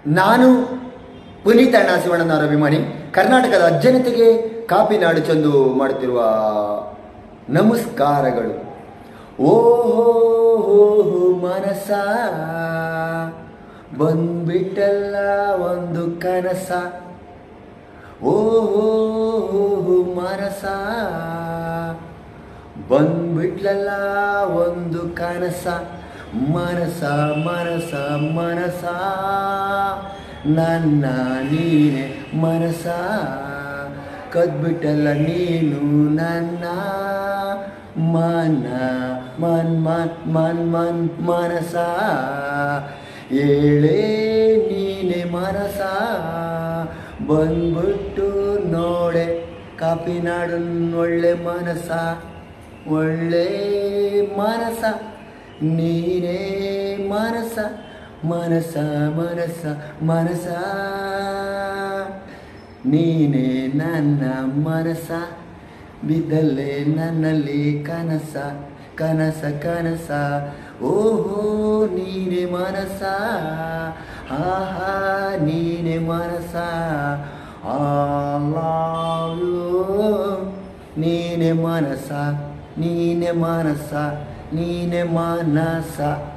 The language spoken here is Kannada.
ನಾನು ಪುನೀತ್ ಅಣ್ಣ ಶಿವಣ್ಣನವರ ಅಭಿಮಾನಿ ಕರ್ನಾಟಕದ ಜನತೆಗೆ ಕಾಪಿ ನಾಡು ಚಂದು ಮಾಡುತ್ತಿರುವ ನಮಸ್ಕಾರಗಳು ಓಹೋ ಮನಸ ಬಂದ್ಬಿಟ್ಟಲ್ಲ ಒಂದು ಕನಸ ಓಹೋ ಮನಸ ಬಂದ್ಬಿಟ್ಲಲ್ಲ ಒಂದು ಕನಸ ಮನಸ ಮನಸ ಮನಸ ನನ್ನ ನೀನೆ ಮನಸ ಕದ್ಬಿಟ್ಟಲ್ಲ ನೀನು ನನ್ನ ಮನ ಮನ್ ಮನ್ ಮನ್ ಮನ್ ಮನಸ ಏಳೇ ನೀನೆ ಮನಸ ಬಂದ್ಬಿಟ್ಟು ನೋಡೆ ಕಾಪಿನಾಡು ಒಳ್ಳೆ ಮನಸ ಒಳ್ಳೆ ಮನಸ ನೀನೇ ಮನಸ ಮನಸ ಮನಸ ಮನಸ ನೀನೇ ನನ್ನ ಮನಸ ಬಿದ್ದಲ್ಲೇ ನನ್ನಲ್ಲಿ ಕನಸ ಕನಸ ಕನಸ ಓಹೋ ನೀನೆ ಮನಸ ಆಹಾ ನೀನೆ ಮನಸ I love you ನೀನೆ ಮನಸ ನೀನೆ ಮನಸ ನೀನೆ ಮನಸ